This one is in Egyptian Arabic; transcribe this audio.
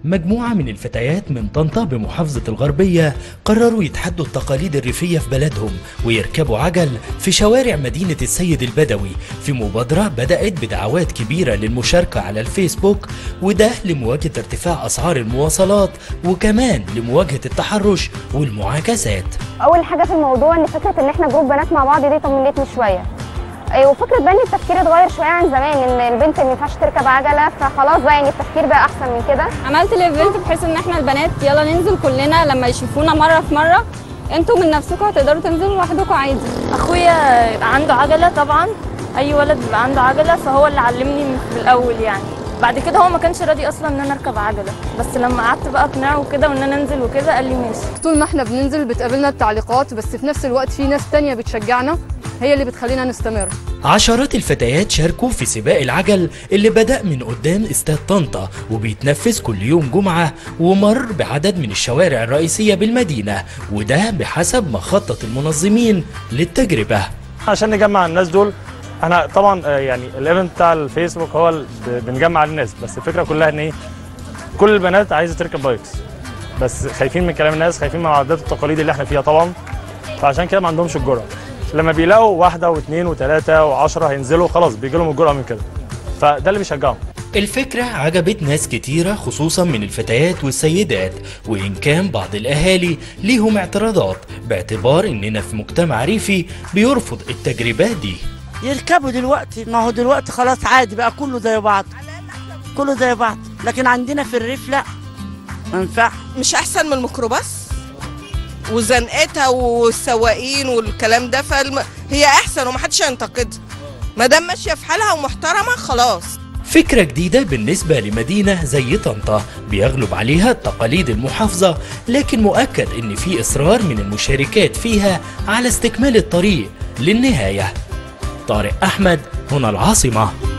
مجموعة من الفتيات من طنطا بمحافظة الغربية قرروا يتحدوا التقاليد الريفية في بلدهم ويركبوا عجل في شوارع مدينة السيد البدوي في مبادرة بدأت بدعوات كبيرة للمشاركة على الفيسبوك وده لمواجهة ارتفاع أسعار المواصلات وكمان لمواجهة التحرش والمعاكسات اول حاجه في الموضوع ان فكره ان احنا جروب بنات مع بعض دي طمنتني شويه أيوة وفكره بقى ان التفكير اتغير شويه عن زمان ان البنت ما ينفعش تركب عجله فخلاص بقى يعني التفكير بقى احسن من كده عملت الايفنت بحيث ان احنا البنات يلا ننزل كلنا لما يشوفونا مره في مره انتوا من نفسكم هتقدروا تنزلوا لوحدكم عادي اخويا يبقى عنده عجله طبعا اي ولد بيبقى عنده عجله فهو اللي علمني في الاول يعني بعد كده هو ما كانش راضي اصلا ان انا اركب عجله بس لما قعدت بقى اقنعه وكده وان انا انزل وكده قال لي ماشي طول ما احنا بننزل بتقابلنا التعليقات بس في نفس الوقت في ناس تانية بتشجعنا هي اللي بتخلينا نستمر عشرات الفتيات شاركوا في سباق العجل اللي بدأ من قدام استاد طنطا وبيتنفذ كل يوم جمعة ومر بعدد من الشوارع الرئيسية بالمدينة وده بحسب ما خطط المنظمين للتجربة عشان نجمع الناس دول احنا طبعا آه، يعني الايفنت بتاع الفيسبوك هو اللي ب- بنجمع الناس بس الفكره كلها ان ايه كل البنات عايزه تركب بايكس بس خايفين من كلام الناس خايفين من العادات والتقاليد اللي احنا فيها طبعا فعشان كده ما عندهمش الجرأه لما بيلاقوا واحده واثنين وثلاثه وعشرة هينزلوا خلاص بيجي لهم الجرأه من كده فده اللي بيشجعهم الفكرة عجبت ناس كتيرة خصوصا من الفتيات والسيدات وإن كان بعض الأهالي ليهم اعتراضات باعتبار إننا في مجتمع ريفي بيرفض التجربات دي يركبوا دلوقتي ما هو دلوقتي خلاص عادي بقى كله زي بعض كله زي بعض لكن عندنا في الريف لا ما ينفعش مش احسن من الميكروباص وزنقتها والسواقين والكلام ده فهي احسن ومحدش هينتقدها ما دام ماشيه في حالها ومحترمه خلاص فكرة جديدة بالنسبة لمدينة زي طنطا بيغلب عليها تقاليد المحافظة لكن مؤكد إن في إصرار من المشاركات فيها على استكمال الطريق للنهاية طارق أحمد هنا العاصمة